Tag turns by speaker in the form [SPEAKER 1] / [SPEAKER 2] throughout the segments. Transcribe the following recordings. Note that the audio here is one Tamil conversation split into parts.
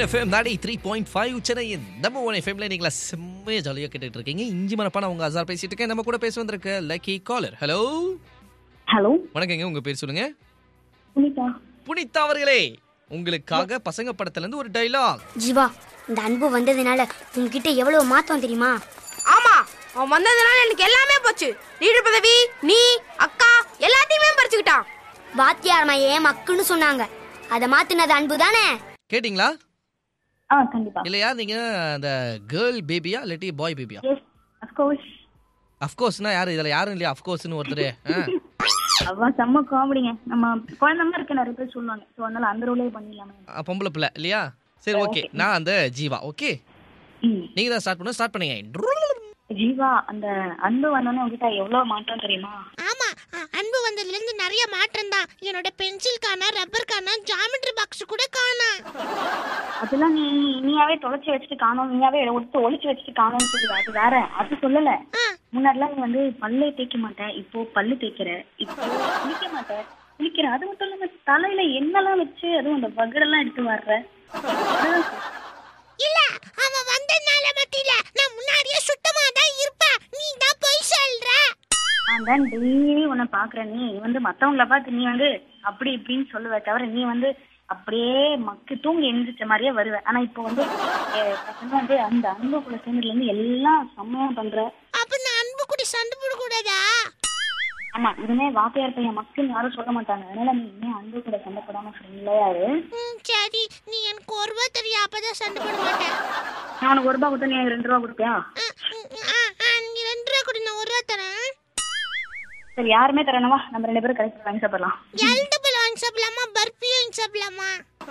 [SPEAKER 1] எஃப்எம் நாடி த்ரீ பாயிண்ட் ஃபைவ் சென்னையின் நம்ம ஒன் எஃப்எம்ல நீங்களா செம்மையா ஜாலியாக கேட்டுட்டு இருக்கீங்க இஞ்சி மரப்பான உங்க அசார் பேசிட்டு இருக்கேன் நம்ம கூட பேச வந்திருக்க லக்கி காலர் ஹலோ
[SPEAKER 2] ஹலோ
[SPEAKER 1] வணக்கங்க உங்க பேர் சொல்லுங்க
[SPEAKER 2] புனிதா
[SPEAKER 1] புனிதா அவர்களே உங்களுக்காக பசங்க படத்துல இருந்து ஒரு டைலாக்
[SPEAKER 3] ஜீவா இந்த அன்பு வந்ததுனால உன்கிட்ட எவ்வளவு மாத்தம் தெரியுமா
[SPEAKER 4] ஆமா அவன் வந்ததுனால எனக்கு எல்லாமே போச்சு லீடர் பதவி நீ அக்கா எல்லாத்தையுமே பறிச்சுக்கிட்டான்
[SPEAKER 3] வாத்தியார் மையே மக்குன்னு சொன்னாங்க அதை மாத்தினது அன்பு தானே
[SPEAKER 1] கேட்டிங்களா
[SPEAKER 2] ஆ கண்டிப்பா
[SPEAKER 1] இல்லையா நீங்க அந்த கேர்ள் பேபியா இல்லாட்டி பாய் பேபியா
[SPEAKER 2] எஸ் அஃப்கோர்ஸ்
[SPEAKER 1] அஃப்கோர்ஸ்னா யாரு இதுல யாரும் இல்லையா அஃப்கோர்ஸ்னு ஒருத்தர்
[SPEAKER 2] அவ செம்ம காமெடிங்க நம்ம குழந்தைங்க இருக்க நிறைய பேர் சொல்லுவாங்க ஸோ அதனால அந்த ரோலே பண்ணிடலாமே
[SPEAKER 1] பொம்பளை பிள்ளை இல்லையா சரி ஓகே நான் அந்த ஜீவா ஓகே
[SPEAKER 2] ம்
[SPEAKER 1] நீங்க தான் ஸ்டார்ட் பண்ண ஸ்டார்ட் பண்ணுங்க
[SPEAKER 2] ஜீவா அந்த அன்பு வந்தோன்னே உங்ககிட்ட எவ்வளவு மாற்றம் தெரியுமா
[SPEAKER 5] ஆமா அ- அன்பு வந்ததுல இருந்து நிறைய மாற்றம் தான் என்னோட பென்சில் காணா ரப்பர் காணா ஜாமெட்ரி பாக்ஸ் கூட காணா
[SPEAKER 2] அதெல்லாம் நீ நீயாவே தொலைச்சி வச்சுட்டு காணோம் நீயாவே ஒடுத்து ஒளிச்சு வச்சுட்டு காணோம்னு சொல்லுவ அது வேற அது சொல்லல முன்னாடிலாம் நீ வந்து பல்லே தேய்க்க மாட்டேன் இப்போ பல்லு தேய்க்கிற இப்போ குளிக்க மாட்டேன் குளிக்கிற அது மட்டும் இல்லாம தலையில எண்ணெல்லாம் வச்சு அதுவும் அந்த வகடெல்லாம் எடுத்து வர்ற அதெல்லாம் சொல்லு.
[SPEAKER 5] இல்ல அவன் வந்ததுனால மத்தியில நான் முன்னாடியே சுத்தமா தான் இருப்பேன் நீ தான் போய் சொல்ற
[SPEAKER 2] நான் தான் டெய்லி உன்னை பாக்குறேன் நீ வந்து மத்தவங்கள பார்த்து நீ வந்து அப்படி இப்படின்னு சொல்லுவ தவிர நீ வந்து அப்படியே மக்கு தூங்கி எழுந்திரிச்ச மாதிரியே வருவ ஆனா இப்போ வந்து அஹ், பசங்க வந்து அந்த அன்புக்குள்ள சேர்ந்ததுல இருந்து எல்லாம் செம்மையா பண்ற
[SPEAKER 5] அப்ப நான் அன்பு கூட சண்டை போட கூடாதா
[SPEAKER 2] ஆமா இதுமே வாக்கையார் பையன் மக்கள் யாரும் சொல்ல மாட்டாங்க அதனால நீ இனிமே அன்பு கூட சண்டை போடாம ஃப்ரெண்ட்லியா இரு
[SPEAKER 5] ம், சரி நீ எனக்கு ஒரு ரூபா தெரியும் அப்பதான் சண்டை போட மாட்டேன்
[SPEAKER 2] நான் உனக்கு ஒரு ரூபா கொடுத்தா நீ எனக்கு ரெண்டு ரூபா கொடுப்பியா
[SPEAKER 5] ஆ, ம், ஆ, ஆ, நீ ரெண்டு ரூபா கொடு நான் ஒரு ரூபா தரேன்
[SPEAKER 2] சரி யாருமே தரணுமா நம்ம ரெண்டு பேரும் கடைசி வாங்கி சாப்பிடலாம்
[SPEAKER 5] எல்டபிள் வாங்கி சாப்பிடலாமா பர்ஃபியும் வாங்கி சாப்பிடலாமா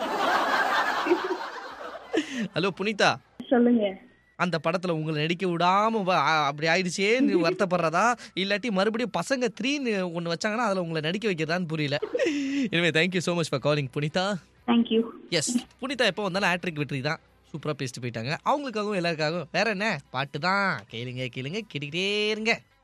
[SPEAKER 1] ஹலோ புனிதா
[SPEAKER 2] சொல்லுங்க
[SPEAKER 1] அந்த படத்துல உங்களை நடிக்க விடாம வ- அ- அப்படி ஆயிடுச்சே நீ வருத்தப்படுறதா இல்லாட்டி மறுபடியும் பசங்க த்ரீன்னு ஒன்று வச்சாங்கன்னா அதில் உங்களை நடிக்க வைக்கிறதான்னு புரியல எனவே thank you so much for calling Punitha
[SPEAKER 2] thank you
[SPEAKER 1] yes Punitha எப்போ வந்தாலும் ஆட்ரிக் வெற்றி தான் சூப்பராக பேசிட்டு போயிட்டாங்க அவங்களுக்காகவும் எல்லாருக்காகவும் வேற என்ன பாட்டு தான் கேளுங்க கேளுங்க கேட்டுக்கிட்டே இருங்க